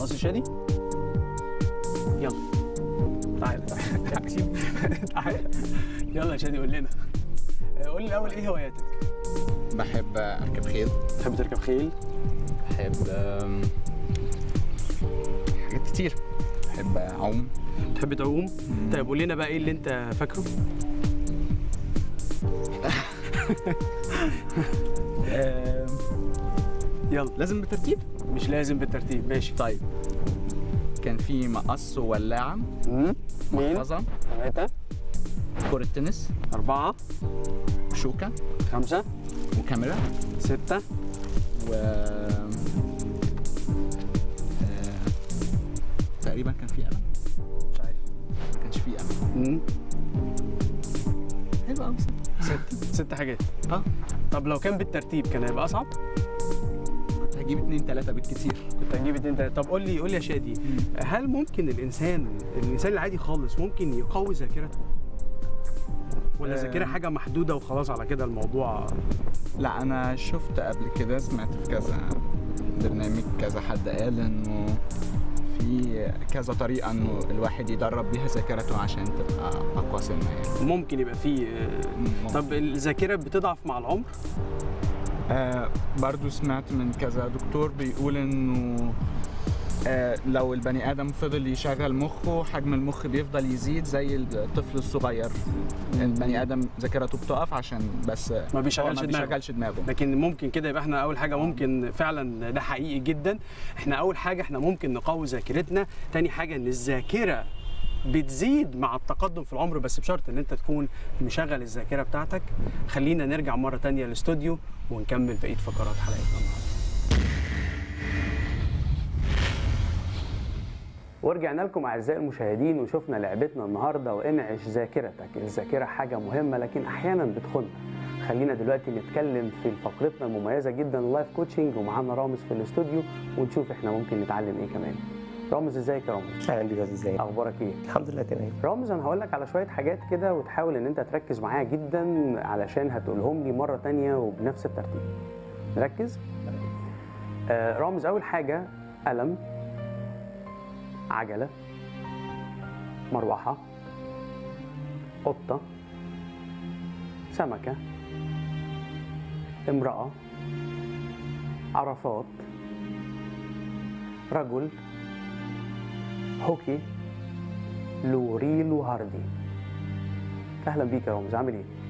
خلاص يا شادي يلا تعالى تعالى يلا يا شادي قول لنا آه، قول لي الاول ايه هواياتك بحب اركب خيل تحب تركب خيل بحب آم، حاجات كتير بحب اعوم تحب تعوم طيب قول لنا بقى ايه اللي انت فاكره آم، يلا لازم بترتيب مش لازم بالترتيب ماشي طيب كان في مقص وولاعة اثنين محفظة ثلاثة كرة تنس أربعة شوكة خمسة وكاميرا ستة و آه، تقريبا كان في قلم مش عارف ما كانش في قلم حلو قوي ست ست حاجات اه طب لو كان بالترتيب كان هيبقى أصعب كنت هجيب اتنين تلاتة بالكتير كنت هنجيب اتنين تلاتة طب قول لي قول لي يا شادي هل ممكن الإنسان الإنسان العادي خالص ممكن يقوي ذاكرته؟ ولا آه. ذاكرة حاجة محدودة وخلاص على كده الموضوع لا انا شفت قبل كده سمعت في كذا برنامج كذا حد قال انه في كذا طريقه انه الواحد يدرب بيها ذاكرته عشان تبقى اقوى سنه يعني ممكن يبقى فيه آه، ممكن. طب الذاكرة بتضعف مع العمر؟ آه برضو سمعت من كذا دكتور بيقول انه آه لو البني ادم فضل يشغل مخه حجم المخ بيفضل يزيد زي الطفل الصغير البني ادم ذاكرته بتقف عشان بس ما هو بيشغلش ما دماغه بيشغلش دماغه لكن ممكن كده يبقى احنا اول حاجه ممكن فعلا ده حقيقي جدا احنا اول حاجه احنا ممكن نقوي ذاكرتنا تاني حاجه ان الذاكره بتزيد مع التقدم في العمر بس بشرط ان انت تكون مشغل الذاكره بتاعتك خلينا نرجع مره تانية للاستوديو ونكمل بقيه فقرات حلقتنا النهارده ورجعنا لكم اعزائي المشاهدين وشفنا لعبتنا النهارده وانعش ذاكرتك، الذاكره حاجه مهمه لكن احيانا بتخن. خلينا دلوقتي نتكلم في فقرتنا المميزه جدا اللايف كوتشنج ومعانا رامز في الاستوديو ونشوف احنا ممكن نتعلم ايه كمان. رامز ازيك يا رامز؟ اهلا بيك يا استاذ زين اخبارك ايه؟ الحمد لله تمام رامز انا هقول لك على شويه حاجات كده وتحاول ان انت تركز معايا جدا علشان هتقولهم لي مره تانية وبنفس الترتيب. نركز؟ آه رامز اول حاجه قلم عجله مروحه قطه سمكه امراه عرفات رجل هوكي لوريل وهاردي اهلا بيك يا رامز عامل ايه